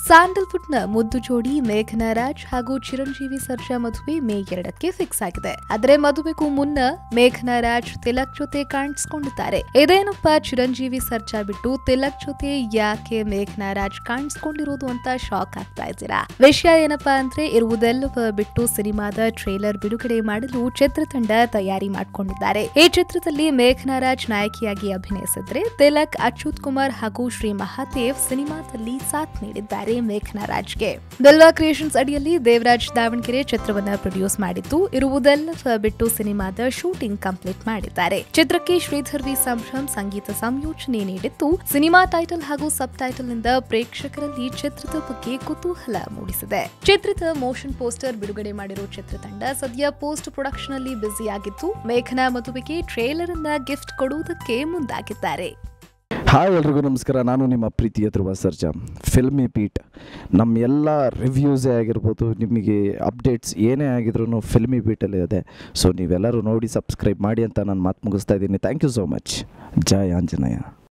Sandalwood ನ ಮುದ್ದು ಜೋಡಿ ಮೇಘನಾ ರಾಜ್ ಹಾಗೂ ಚಿರಂಜೀವಿ ಸರ್ಜಾ ಮದುವೆ ಮೇ ಎರಡಕ್ಕೆ ಫಿಕ್ಸ್ ಆಗಿದೆ ಆದರೆ ಮದುವೆಗೂ ಮುನ್ನ ಮೇಘನಾ ರಾಜ್ ತಿಲಕ್ ಜೊತೆ ಕಾಣಿಸ್ಕೊಂಡಿದ್ದಾರೆ ಇದೇನಪ್ಪ ಚಿರಂಜೀವಿ ಸರ್ಜಾ ಬಿಟ್ಟು ತಿಲಕ್ ಜೊತೆ ಯಾಕೆ ಮೇಘನಾ ರಾಜ್ ಕಾಣಿಸ್ಕೊಂಡಿರೋದು ಅಂತ ಶಾಕ್ ಆಗ್ತಾ ಇದ್ದೀರಾ ವಿಷಯ ಏನಪ್ಪಾ ಅಂದ್ರೆ ಇರುವುದೆಲ್ಲವ ಬಿಟ್ಟು ಸಿನಿಮಾದ ಟ್ರೇಲರ್ ಬಿಡುಗಡೆ ಮಾಡಲು ಚಿತ್ರತಂಡ ತಯಾರಿ ಮಾಡಿಕೊಂಡಿದ್ದಾರೆ ಈ ಚಿತ್ರದಲ್ಲಿ ಮೇಘನಾ ರಾಜ್ ನಾಯಕಿಯಾಗಿ ಅಭಿನಯಿಸಿದ್ರೆ ತಿಲಕ್ ಅಚ್ಯುತ್ ಕುಮಾರ್ ಹಾಗೂ ಶ್ರೀ ಮಹಾದೇವ್ ಸಿನಿಮಾದಲ್ಲಿ ಸಾಥ್ ನೀಡಿದ್ದಾರೆ ಮೇಘನಾ ರಾಜ್ಗೆ ಬೆಲ್ವಾ ಕ್ರಿಯೇಷನ್ಸ್ ಅಡಿಯಲ್ಲಿ ದೇವರಾಜ್ ದಾವಣಗೆರೆ ಚಿತ್ರವನ್ನ ಪ್ರೊಡ್ಯೂಸ್ ಮಾಡಿದ್ದು ಇರುವುದೆಲ್ಲ ಬಿಟ್ಟು ಸಿನಿಮಾದ ಶೂಟಿಂಗ್ ಕಂಪ್ಲೀಟ್ ಮಾಡಿದ್ದಾರೆ ಚಿತ್ರಕ್ಕೆ ಶ್ರೀಧರ್ ವಿ ಸಂಭ್ರಮ್ ಸಂಗೀತ ಸಂಯೋಜನೆ ನೀಡಿದ್ದು ಸಿನಿಮಾ ಟೈಟಲ್ ಹಾಗೂ ಸಬ್ ಟೈಟಲ್ ನಿಂದ ಪ್ರೇಕ್ಷಕರಲ್ಲಿ ಚಿತ್ರದ ಬಗ್ಗೆ ಕುತೂಹಲ ಮೂಡಿಸಿದೆ ಚಿತ್ರದ ಮೋಷನ್ ಪೋಸ್ಟರ್ ಬಿಡುಗಡೆ ಮಾಡಿರೋ ಚಿತ್ರತಂಡ ಸದ್ಯ ಪೋಸ್ಟ್ ಪ್ರೊಡಕ್ಷನ್ ಅಲ್ಲಿ ಬ್ಯುಸಿಯಾಗಿದ್ದು ಮೇಘನಾ ಮದುವೆಗೆ ಟ್ರೇಲರ್ ಅನ್ನ ಗಿಫ್ಟ್ ಕೊಡುವುದಕ್ಕೆ ಮುಂದಾಗಿದ್ದಾರೆ ಹಾಯ್ ಎಲ್ರಿಗೂ ನಮಸ್ಕಾರ ನಾನು ನಿಮ್ಮ ಪ್ರೀತಿಯ ಧ್ರುವ ಸರ್ಜಾ ಫಿಲ್ಮಿ ಬೀಟ್ ನಮ್ಮ ಎಲ್ಲ ರಿವ್ಯೂಸೇ ಆಗಿರ್ಬೋದು ನಿಮಗೆ ಅಪ್ಡೇಟ್ಸ್ ಏನೇ ಆಗಿದ್ರು ಫಿಲ್ಮಿ ಬೀಟಲ್ಲಿ ಇದೆ ಸೊ ನೀವೆಲ್ಲರೂ ನೋಡಿ ಸಬ್ಸ್ಕ್ರೈಬ್ ಮಾಡಿ ಅಂತ ನಾನು ಮಾತು ಮುಗಿಸ್ತಾ ಇದ್ದೀನಿ ಥ್ಯಾಂಕ್ ಯು ಸೋ ಮಚ್ ಜೈ ಆಂಜನೇಯ